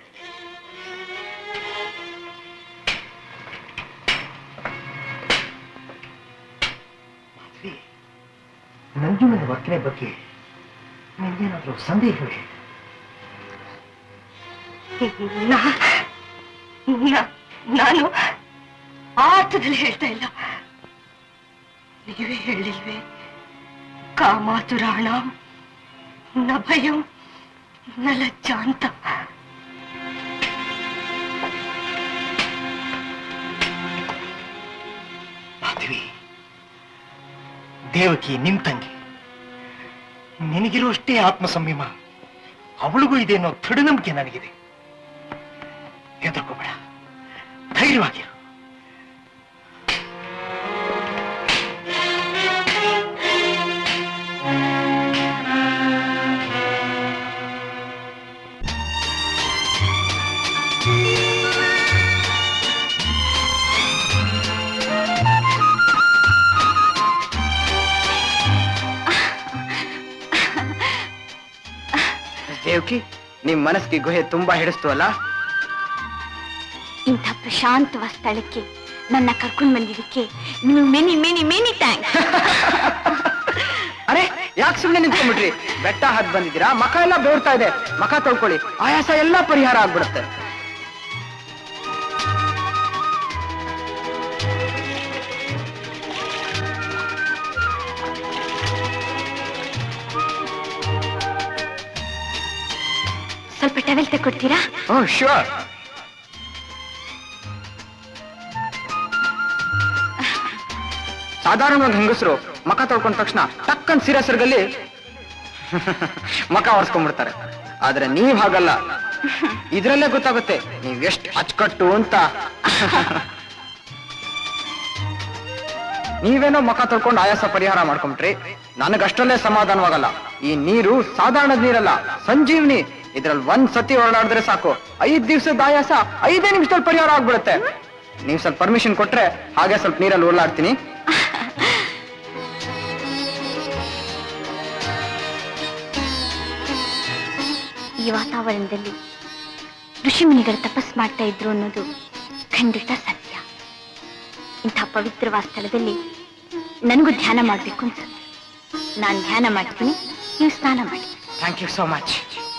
ಮಾಧವಿ ನಂಜುಣ್ಣನ ವರ್ತನೆ ಬಗ್ಗೆ ನಿನ್ಗೇನಾದ್ರೂ ಸಂದೇಹವೇ ನಾ- ನಾ- ನಾನು ಆ ಅರ್ಥದಲ್ಲಿ ಹೇಳ್ತಾ ಇಲ್ಲ ನೀವೇ ಹೇಳಿಲ್ವೇ ಕಾಮಾತುರಾಣ ನ ಭಯಂ ನ ಲಜ್ಜ ಅಂತ ಮಾಧವಿ ದೇವಕಿ ನಿಮ್ ತಂಗಿ ನಿನಗಿರುವಷ್ಟೇ ಆತ್ಮ ಸಂಯಮ ಅವಳಿಗೂ ಇದೆ ಅನ್ನೋ ದೃಢ ನಂಬಿಕೆ ನನಗಿದೆ ಹೆದರ್ಕೋಬೇಡ ಧೈರ್ಯವಾಗಿರು ದೇವ್ಕಿ ನಿಮ್ ಮನಸ್ಸಿಗೆ ಗುಹೆ ತುಂಬಾ ಹಿಡಿಸ್ತು ಅಲ್ಲ ಇಂಥ ಪ್ರಶಾಂತವಾದ ಸ್ಥಳಕ್ಕೆ ನನ್ನ ಕರ್ಕೊಂಡ್ ಬಂದಿದ್ದಕ್ಕೆ ನೀವು ಮೆನಿ ಮೆನಿ ಮೆನಿ ಥ್ಯಾಂಕ್ಸ್ ಅರೆ ಯಾಕೆ ಸುಮ್ಮನೆ ನಿಂತ್ಕೊಂಡ್ಬಿಟ್ರಿ ಬೆಟ್ಟ ಹತ್ ಬಂದಿದ್ದೀರಾ ಮಕ ಎಲ್ಲ ಬೇರ್ತಾ ಇದೆ ಮಕ ತೊಳ್ಕೊಳ್ಳಿ ಆಯಾಸ ಎಲ್ಲ ಪರಿಹಾರ ಆಗ್ಬಿಡುತ್ತೆ ಸ್ವಲ್ಪ ಟವೆಲ್ ತಗೊಡ್ತೀರಾ ಓ ಶ್ಯೂರ್ ಸಾಧಾರಣವಾಗಿ ಹೆಂಗಸರು ಮಕ ತೊಳ್ಕೊಂಡ ತಕ್ಷಣ ಟಕ್ಕನ್ ಸೀರೆ ಸರ್ಗಲ್ಲಿ ಮಕ ಒರೆಸ್ಕೊಂಡ್ಬಿಡ್ತಾರೆ ಆದ್ರೆ ನೀವ್ ಹಾಗಲ್ಲ ಇದ್ರಲ್ಲೇ ಗೊತ್ತಾಗುತ್ತೆ ನೀವ್ ಎಷ್ಟು ಅಚ್ಚುಕಟ್ಟು ಅಂತ ನೀವೇನೋ ಮಕ ತೊಳ್ಕೊಂಡು ಆಯಾಸ ಪರಿಹಾರ ಮಾಡ್ಕೊಂಬಿಟ್ರಿ ನನಗಷ್ಟರಲ್ಲೇ ಸಮಾಧಾನವಾಗಲ್ಲ ಈ ನೀರು ಸಾಧಾರಣದ ನೀರಲ್ಲ ಸಂಜೀವ್ನಿ ಇದ್ರಲ್ಲಿ ಒಂದ್ ಸತಿ ಹೊರಡಾಡಿದ್ರೆ ಸಾಕು ಐದ್ ದಿವ್ಸದ ಆಯಾಸ ಐದೇ ನಿಮಿಷದಲ್ಲಿ ಪರಿಹಾರ ಆಗ್ಬಿಡುತ್ತೆ ನೀವ್ ಸ್ವಲ್ಪ ಪರ್ಮಿಷನ್ ಕೊಟ್ರೆ ಹಾಗೆ ಸ್ವಲ್ಪ ನೀರಲ್ಲಿ ಉರುಳಾಡ್ತೀನಿ ಈ ವಾತಾವರಣದಲ್ಲಿ ಋಷಿಮುನಿಗಳು ತಪಸ್ ಮಾಡ್ತಾ ಇದ್ರು ಅನ್ನೋದು ಖಂಡಿತ ಸತ್ಯ ಇಂಥ ಪವಿತ್ರವಾದ ಸ್ಥಳದಲ್ಲಿ ನನಗೂ ಧ್ಯಾನ ಮಾಡಬೇಕು ಅನ್ಸುತ್ತೆ ನಾನು ಧ್ಯಾನ ಮಾಡ್ತೀನಿ ನೀವು ಸ್ನಾನ ಮಾಡಿ ಥ್ಯಾಂಕ್ ಯು ಸೋ ಮಚ್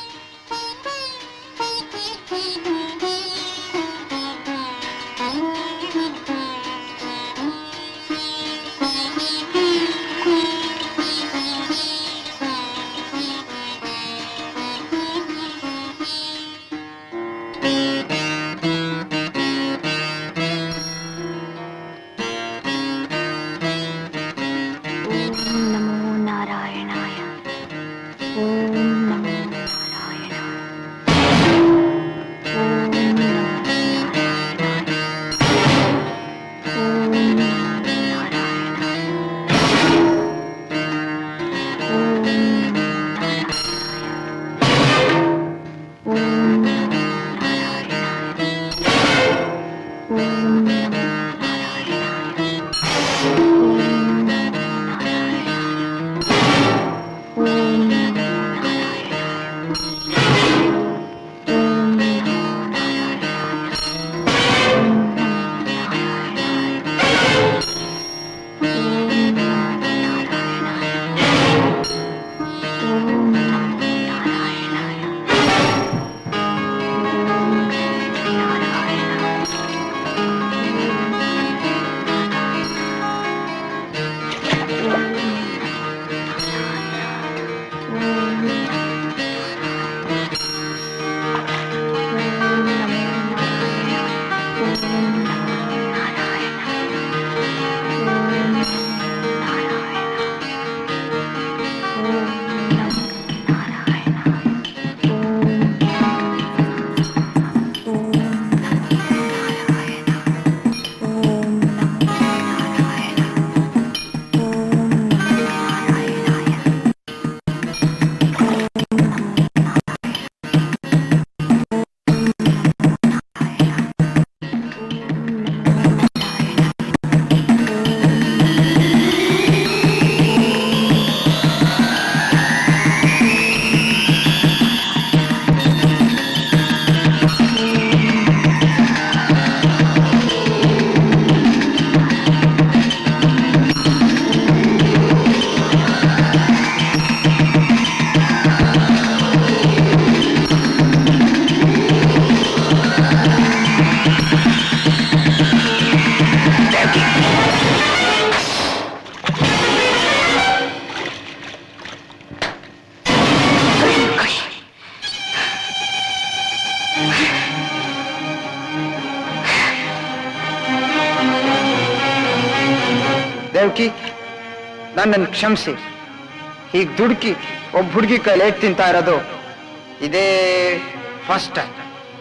ಓಂ ನಮೋ ನಾರಾಯಣಾಯ ಓಂ ನಮೋ ನಾರಾಯಣಾಯ ಓಂ ನಮೋ ನಾರಾಯಣಾಯ ಓಂ ನಮೋ ನಾರಾಯಣಾಯ ಓಂ ನಮೋ ನಾರಾಯಣಾಯ ಓಂ ನಮೋ ನಾರಾಯಣಾಯ ಓಂ ನಮೋ ನಾರಾಯಣಾಯ ದೇವಕಿ ನನ್ನನ್ನು ಕ್ಷಮಿಸಿ ಹೀಗೆ ದುಡುಕಿ ಒಬ್ಬ ಹುಡುಗಿ ಕೈಲಿ ಏಟ್ ತಿಂತಾ ಇರೋದು ಇದೇ ಫಸ್ಟ್ ಟೈಮ್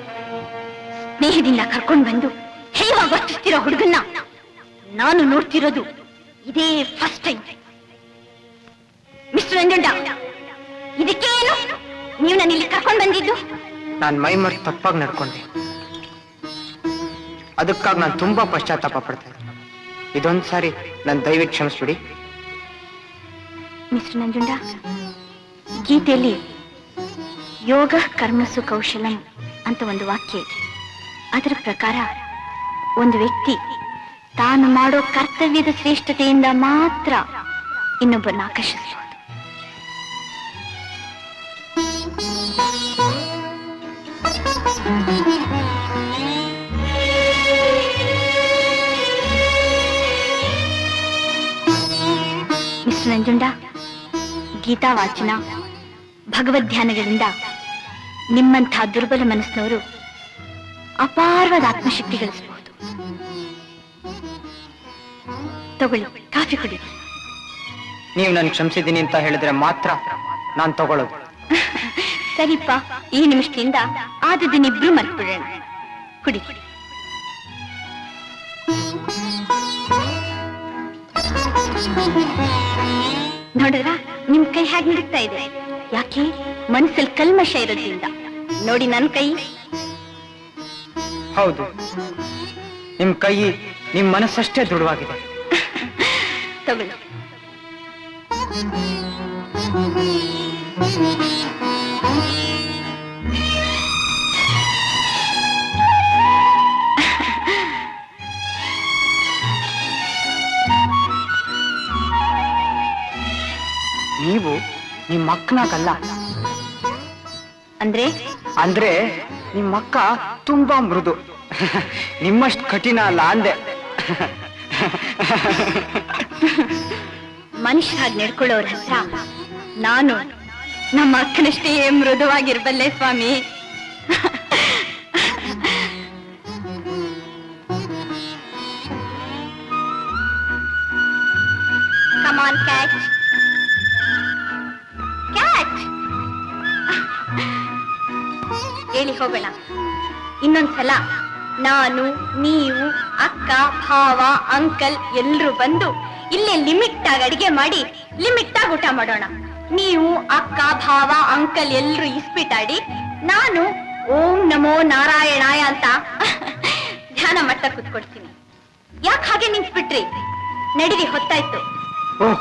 ಸ್ನೇಹದಿಂದ ಕರ್ಕೊಂಡು ಬಂದು ಹೇವಾಗ ವರ್ತಿಸ್ತಿರೋ ಹುಡುಗನ್ನ ನಾನು ನೋಡ್ತಿರೋದು ಇದೇ ಫಸ್ಟ್ ಟೈಮ್ ಮಿಸ್ಟರ್ ನಂಜುಂಡ ಇದಕ್ಕೇನು ನೀವು ನನ್ನ ಇಲ್ಲಿ ಕರ್ಕೊಂಡು ಬಂದಿದ್ದು ನಾನು ಮೈ ಮರ್ತು ತಪ್ಪಾಗಿ ನಡ್ಕೊಂಡೆ ಅದಕ್ಕಾಗಿ ನಾನು ತುಂಬಾ ಪಶ್ಚಾತ್ತಾಪ ಪಡ್ತಾ ಇದ್ದೆ ಇದೊಂದು ಸಾರಿ ನನ್ನ ದಯವಿಟ್ಟು ಕ್ಷಮಿಸ್ಬಿಡಿ ಮಿಸ್ಟರ್ ನಂಜುಂಡ ಗೀತೆಯಲ್ಲಿ ಯೋಗ ಕರ್ಮಸು ಕೌಶಲಂ ಅಂತ ಒಂದು ವಾಕ್ಯ ಇದೆ ಅದರ ಪ್ರಕಾರ ಒಂದು ವ್ಯಕ್ತಿ ತಾನು ಮಾಡೋ ಕರ್ತವ್ಯದ ಶ್ರೇಷ್ಠತೆಯಿಂದ ಮಾತ್ರ ಇನ್ನೊಬ್ಬರನ್ನ ಆಕರ್ಷಿಸಬಹುದು ಮಿಸ್ಟರ್ ನಂಜುಂಡ ಗೀತಾ ವಾಚನ ಭಗವದ್ ಧ್ಯಾನಗಳಿಂದ ನಿಮ್ಮಂಥ ದುರ್ಬಲ ಮನಸ್ಸಿನವರು ಅಪಾರವಾದ ಆತ್ಮಶಕ್ತಿ ಗಳಿಸಬಹುದು ತಗೊಳ್ಳಿ ಕಾಫಿ ಕುಡಿ ನೀವು ನನ್ ಕ್ಷಮಿಸಿದ್ದೀನಿ ಅಂತ ಹೇಳಿದ್ರೆ ಮಾತ್ರ ನಾನು ತಗೊಳ್ಳೋದು ಸರಿಪ್ಪ ಈ ನಿಮಿಷದಿಂದ ಆದದನ್ನಿಬ್ರು ಮರ್ತ್ಬಿಡೋಣ ಕುಡಿ ನೋಡಿದ್ರ ನಿಮ್ ಕೈ ಹೇಗೆ ನಡೀತಾ ಇದೆ ಯಾಕೆ ಮನಸ್ಸಲ್ಲಿ ಕಲ್ಮಶ ಇರೋದ್ರಿಂದ ನೋಡಿ ನನ್ ಕೈ ಹೌದು ನಿಮ್ ಕೈ ನಿಮ್ ಮನಸ್ಸಷ್ಟೇ ದೃಢವಾಗಿದೆ ತಗೊಳ್ಳಿ ನಿಮ್ಮ ಅಕ್ಕನಾಗಲ್ಲ ಅಂದ್ರೆ ಅಂದ್ರೆ ನಿಮ್ಮ ಅಕ್ಕ ತುಂಬಾ ಮೃದು ನಿಮ್ಮಷ್ಟು ಕಠಿಣ ಅಲ್ಲ ಅಂದೆ ಮನುಷ್ಯರಾಗಿ ನಡ್ಕೊಳ್ಳೋರ ಹತ್ರ ನಾನು ನಮ್ಮ ಅಕ್ಕನಷ್ಟೇ ಮೃದುವಾಗಿರ್ಬಲ್ಲೆ ಸ್ವಾಮಿ ಕಮಾನ್ ಕ್ಯಾಚ್ ಕ್ಯಾಚ್ ಹೇಳಿ ಹೋಗೋಣ ಇನ್ನೊಂದ್ಸಲ ನಾನು ನೀವು ಅಕ್ಕ ಭಾವ ಅಂಕಲ್ ಎಲ್ರು ಬಂದು ಇಲ್ಲೇ ಲಿಮಿಟ್ ಆಗಿ ಅಡಿಗೆ ಮಾಡಿ ಲಿಮಿಟ್ ಆಗಿ ಊಟ ಮಾಡೋಣ ನೀವು ಅಕ್ಕ ಭಾವ ಅಂಕಲ್ ಎಲ್ರು ಇಸ್ಪಿಟಾಡಿ ನಾನು ಓಂ ನಮೋ ನಾರಾಯಣಾಯ ಅಂತ ಧ್ಯಾನ ಮಾಡ್ತಾ ಕೂತ್ಕೊಡ್ತೀನಿ ಯಾಕೆ ಹಾಗೆ ನಿಂತ್ಬಿಟ್ರಿ ನಡೀರಿ ಹೊತ್ತಾಯ್ತು ಓಹ್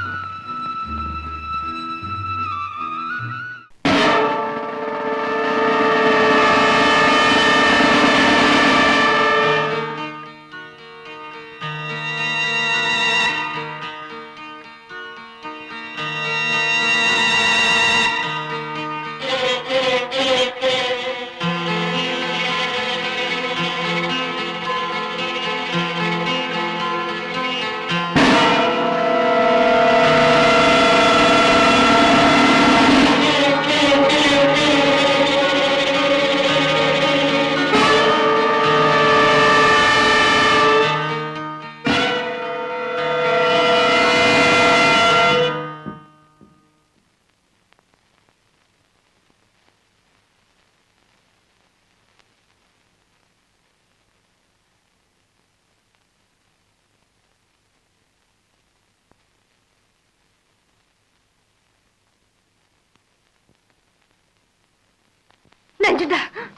ನಂಜುಂಡ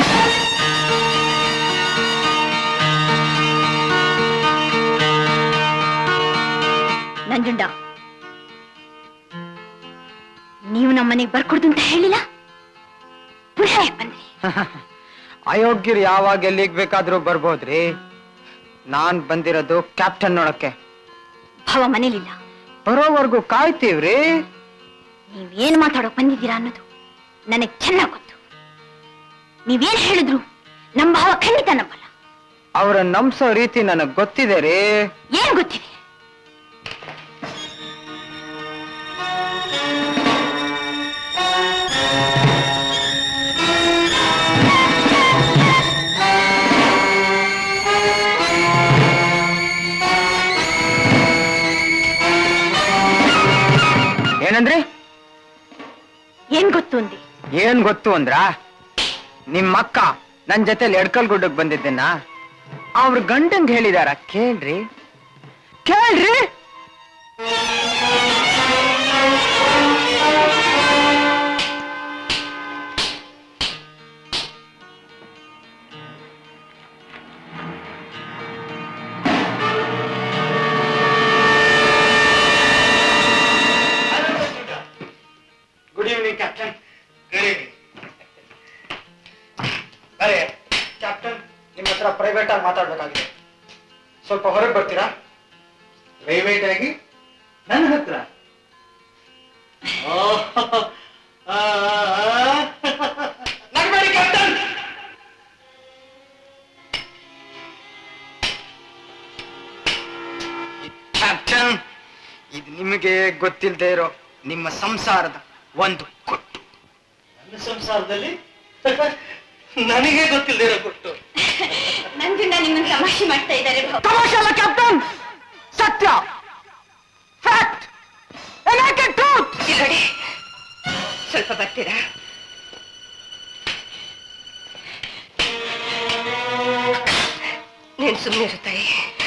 ನಂಜುಂಡ ನೀವು ನಮ್ಮನೆಗೆ ಬರ್ಕೊಡ್ದು ಅಂತ ಹೇಳಿಲ್ಲ ಪುನಃ ಯಾಕ್ ಬಂದ್ರಿ ಅಯೋಗ್ಯರು ಯಾವಾಗ ಎಲ್ಲಿಗ್ ಬೇಕಾದ್ರೂ ಬರ್ಬೋದ್ರಿ ನಾನ್ ಬಂದಿರೋದು ಕ್ಯಾಪ್ಟನ್ ನೋಡಕ್ಕೆ ಭಾವ ಮನೇಲಿಲ್ಲ ಬರೋವರೆಗೂ ಕಾಯ್ತೀವ್ರಿ ನೀವೇನ್ ಮಾತಾಡೋಕ್ ಬಂದಿದ್ದೀರಾ ಅನ್ನೋದು ನನಗ್ ಚೆನ್ನಾಗ್ ಗೊತ್ತು ನೀವೇನ್ ಹೇಳಿದ್ರು ನಮ್ ಭಾವ ಖಂಡಿತ ನಂಬಲ್ಲ ಅವ್ರ ನಂಬ್ಸೋ ರೀತಿ ನನಗ್ ಗೊತ್ತಿದೆ ರೀ ಏನ್ ಗೊತ್ತಿದೆ ಏನಂದ್ರಿ ಏನ್ ಗೊತ್ತು ಅಂದೆ ಏನ್ ಗೊತ್ತು ಅಂದ್ರ ನಿಮ್ಮ ಅಕ್ಕ ನನ್ ಜೊತೆಲಿ ಎಡ್ಕಲ್ ಗುಡ್ಡಕ್ ಬಂದಿದ್ದನ್ನ ಅವ್ರ ಗಂಡಂಗ್ ಹೇಳಿದಾರ ಕೇಳ್ರಿ ಕೇಳ್ರಿ ಗುಡ್ ಈವ್ನಿಂಗ್ ಕ್ಯಾಪ್ಟನ್ ಅರೆ ಕ್ಯಾಪ್ಟನ್ ನಿಮ್ಮ ಹತ್ರ ಪ್ರೈವೇಟ್ ಆಗಿ ಮಾತಾಡ್ಬೇಕಾಗಿದೆ ಸ್ವಲ್ಪ ಹೊರಗೆ ಬರ್ತೀರಾ ಪ್ರೈವೇಟ್ ಆಗಿ ನನ್ನ ಹತ್ರ ನಗಬೇಡಿ ಕ್ಯಾಪ್ಟನ್ ಕ್ಯಾಪ್ಟನ್ ಇದು ನಿಮಗೆ ಗೊತ್ತಿಲ್ಲದೆ ಇರೋ ನಿಮ್ಮ ಸಂಸಾರದ ಒಂದು ಕೊಟ್ಟು ನನ್ನ ಸಂಸಾರದಲ್ಲಿ ನನಗೆ ಗೊತ್ತಿಲ್ಲದೆ ಇರೋ ಕೊಟ್ಟು ನಂಜುಂಡ ನಿಮ್ಮನ್ನ ತಮಾಷೆ ಮಾಡ್ತಾ ಇದ್ದಾರೆ ಭಾವ ತಮಾಷೆ ಅಲ್ಲ ಕ್ಯಾಪ್ಟನ್ ಸತ್ಯ ಫ್ಯಾಕ್ಟ್ ಟ್ರೂತ್ ಇಲ್ಲಿ ನೋಡಿ ಸ್ವಲ್ಪ ಬರ್ತೀರಾ ನೀನ್ ಸುಮ್ಮನೆ ಇರುತ್ತಾಯಿ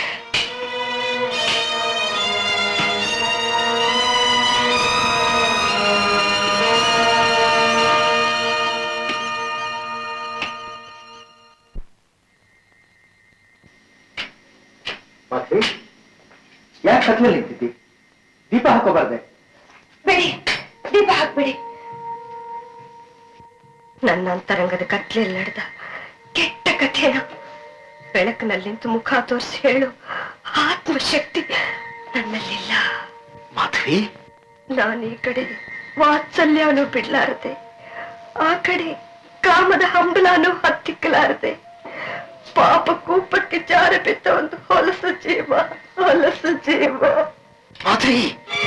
ಮಾಧವಿ ಯಾಕೆ ಕತ್ಲಲ್ಲಿ ನಿಂತಿದ್ದಿ ದೀಪ ಹಾಕೋಬಾರ್ದೆ ಬಿಡಿ ದೀಪ ಹಾಕ್ಬಿಡಿ ನನ್ನ ಅಂತರಂಗದ ಕತ್ಲೆಯಲ್ಲಿ ನಡೆದ ಕೆಟ್ಟ ಕಥೆನ ಬೆಳಕಿನಲ್ಲಿ ನಿಂತು ಮುಖ ತೋರಿಸಿ ಹೇಳು ಆತ್ಮಶಕ್ತಿ ನನ್ನಲ್ಲಿಲ್ಲ ಮಾಧವಿ ನಾನು ಈ ಕಡೆ ವಾತ್ಸಲ್ಯನೂ ಬಿಡ್ಲಾರದೆ ಆ ಕಡೆ ಕಾಮದ ಹಂಬಲನೂ ಹತ್ತಿಕ್ಕಲಾರದೆ ಪಾಪ ಕೂಪಕ್ಕೆ ಜಾರ ಬಿದ್ದ ಒಂದು ಹೊಲಸು ಜೀವ ಹೊಲಸು ಜೀವ ಮಾಧವಿ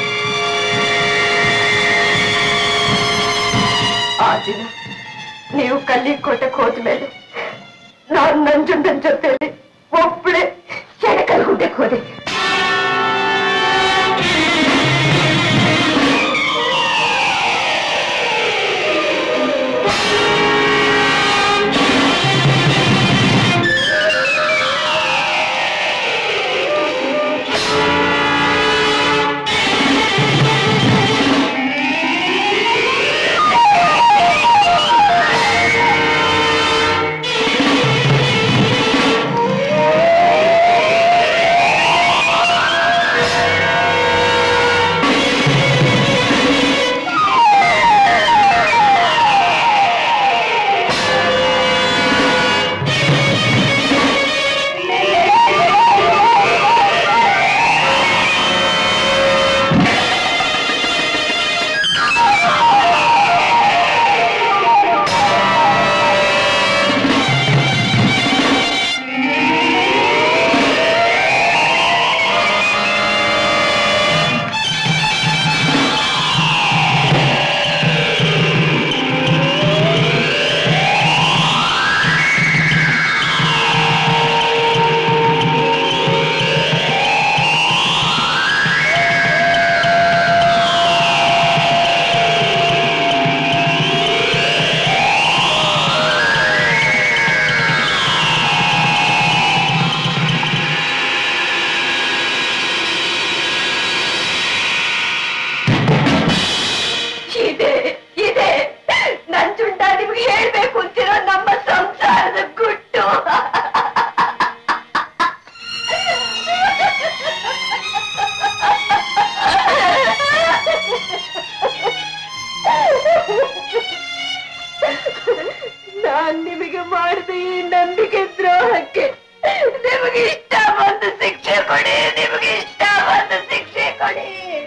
ಆ ದಿನ ನೀವು ಕಲ್ಲಿಕೋಟಕ್ಕೆ ಹೋದ್ಮೇಲೆ ನಾನು ನಂಜುಂಡನ್ ಜೊತೆಲಿ ಒಬ್ಬಳೆ ಸೆಣಕಲ್ ಗುಡ್ಡಕ್ಕೆ ಹೋದೆ ಇದೆ ಇದೆ ನಂಜುಂಡ ನಿಮ್ಗೆ ಹೇಳ್ಬೇಕು ಅಂತಿರೋ ನಮ್ಮ ಸಂಸಾರದ ಗುಟ್ಟು ನಾನ್ ನಿಮಗೆ ಮಾಡಿದ ಈ ನಂಬಿಕೆ ದ್ರೋಹಕ್ಕೆ ನಿಮಗೆ ಇಷ್ಟ ಬಂದ ಶಿಕ್ಷೆ ಕೊಡಿ ನಿಮಗೆ ಇಷ್ಟ ಬಂದ ಶಿಕ್ಷೆ ಕೊಡಿ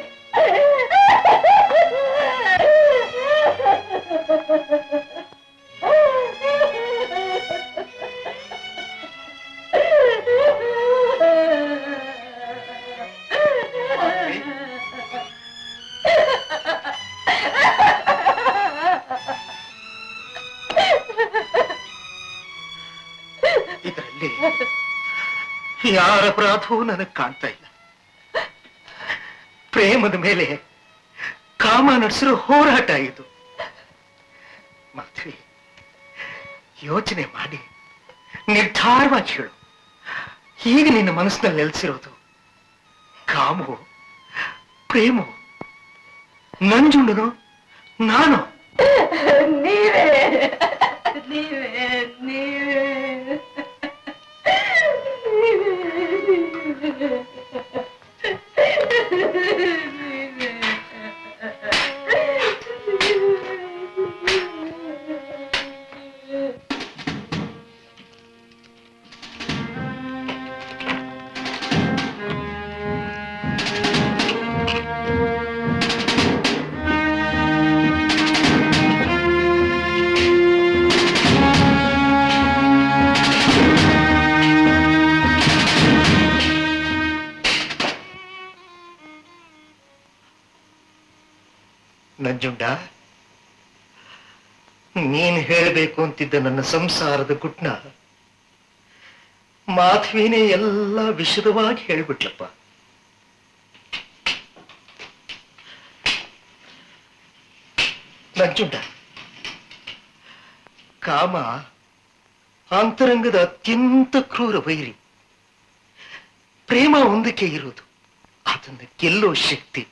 ಇದರಲ್ಲಿ ಯಾರ ಅಪರಾಧವೂ ನನಗೆ ಕಾಣ್ತಾ ಇಲ್ಲ ಪ್ರೇಮದ ಮೇಲೆ ಕಾಮ ನಡೆಸಿರೋ ಹೋರಾಟ ಇದು ಮಾಧವಿ ಯೋಚನೆ ಮಾಡಿ ನಿರ್ಧಾರವಾಗಿ ಹೇಳು ಈಗ ನಿನ್ನ ಮನಸ್ಸಿನಲ್ಲಿ ನೆಲೆಸಿರೋದು ಕಾಮವು ಪ್ರೇಮವು ನಂಜುಂಡನು ನಾನು ನೀವೇ ನೀವೇ ನೀವೇ ನಂಜುಂಡ ನೀನ್ ಹೇಳಬೇಕು ಅಂತಿದ್ದ ನನ್ನ ಸಂಸಾರದ ಗುಟ್ನ ಮಾಧವಿನೇ ಎಲ್ಲ ವಿಶದವಾಗಿ ಹೇಳ್ಬಿಟ್ಲಪ್ಪ ನಂಜುಂಡ ಕಾಮ ಅಂತರಂಗದ ಅತ್ಯಂತ ಕ್ರೂರ ವೈರಿ ಪ್ರೇಮ ಒಂದಕ್ಕೆ ಇರೋದು ಅದನ್ನು ಗೆಲ್ಲೋ ಶಕ್ತಿ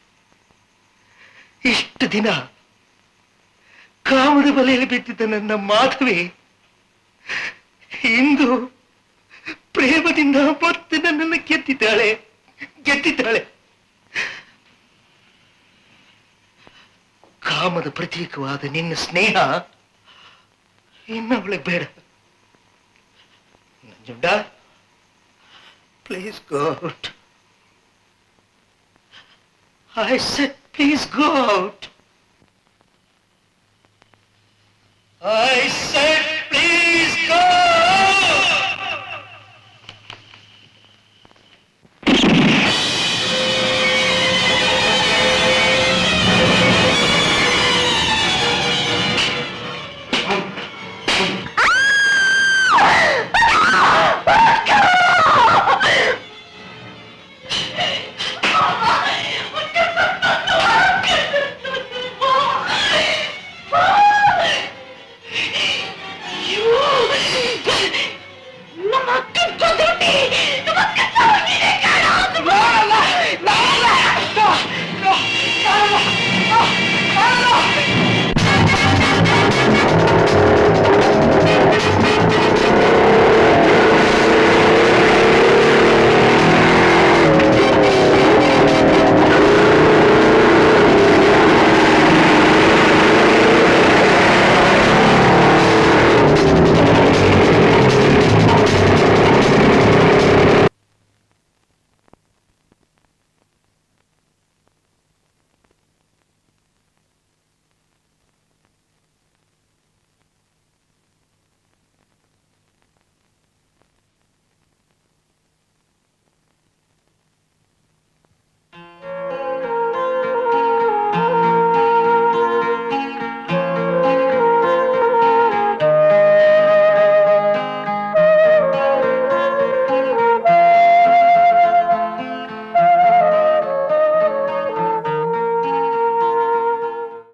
ಇಷ್ಟು ದಿನ ಕಾಮದ ಬಲೆಯಲ್ಲಿ ಬಿದ್ದಿದ್ದ ನನ್ನ ಮಾಧವಿ ಇಂದು ಪ್ರೇಮದಿಂದ ಮತ್ತೆ ನನ್ನನ್ನು ಗೆದ್ದಿದ್ದಾಳೆ ಗೆದ್ದಿದ್ದಾಳೆ ಕಾಮದ ಪ್ರತೀಕವಾದ ನಿನ್ನ ಸ್ನೇಹ ಇನ್ನವಳಿಗೆ ಬೇಡ ನಂಜುಂಡ ಪ್ಲೀಸ್ ಗೋಟ್ I said, please go out. I say